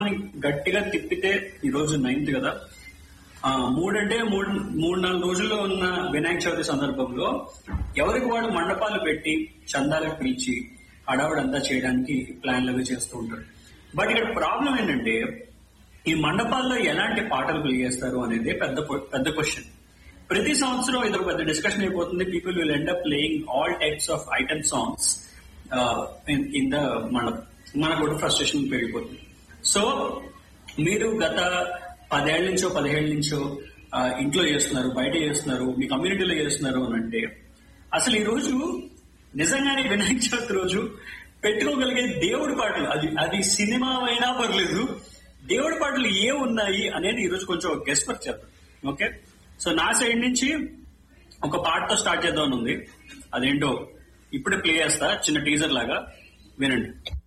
గట్టిగా తిప్పితే ఈ రోజు నైన్త్ కదా ఆ, మూడంటే మూడు మూడు నాలుగు రోజుల్లో ఉన్న వినాయక చవితి సందర్భంలో ఎవరికి వాడు మండపాలు పెట్టి చందాలకు పిలిచి హడావుడంతా చేయడానికి ప్లాన్లు అవి చేస్తూ ఉంటారు బట్ ఇక్కడ ప్రాబ్లం ఏంటంటే ఈ మండపాల్లో ఎలాంటి పాటలు ప్లే చేస్తారు అనేది పెద్ద పెద్ద క్వశ్చన్ ప్రతి సంవత్సరం ఇది ఒక పెద్ద డిస్కషన్ అయిపోతుంది people will end up playing all types of item songs in the mandapam మనకు కూడా ఫ్రస్ట్రేషన్ పెరిగిపోతుంది సో మీరు గత పదేళ్ల నుంచో పదిహేళ్ళ నుంచో ఆ, ఇంట్లో చేస్తున్నారు బయట చేస్తున్నారు మీ కమ్యూనిటీలో చేస్తున్నారు అని అంటే అసలు ఈ రోజు నిజంగానే వినాయక చవితి రోజు పెట్టుకోగలిగే దేవుడి పాటలు అది అది సినిమా అయినా పర్లేదు దేవుడి పాటలు ఏ ఉన్నాయి అనేది ఈ రోజు కొంచెం గెస్ట్ వర్క్ చేద్దాం ఓకే సో నా సైడ్ నుంచి ఒక పాటతో స్టార్ట్ చేద్దాం ఉంది అదేంటో ఇప్పుడే ప్లే చేస్తా చిన్న టీజర్ లాగా వినండి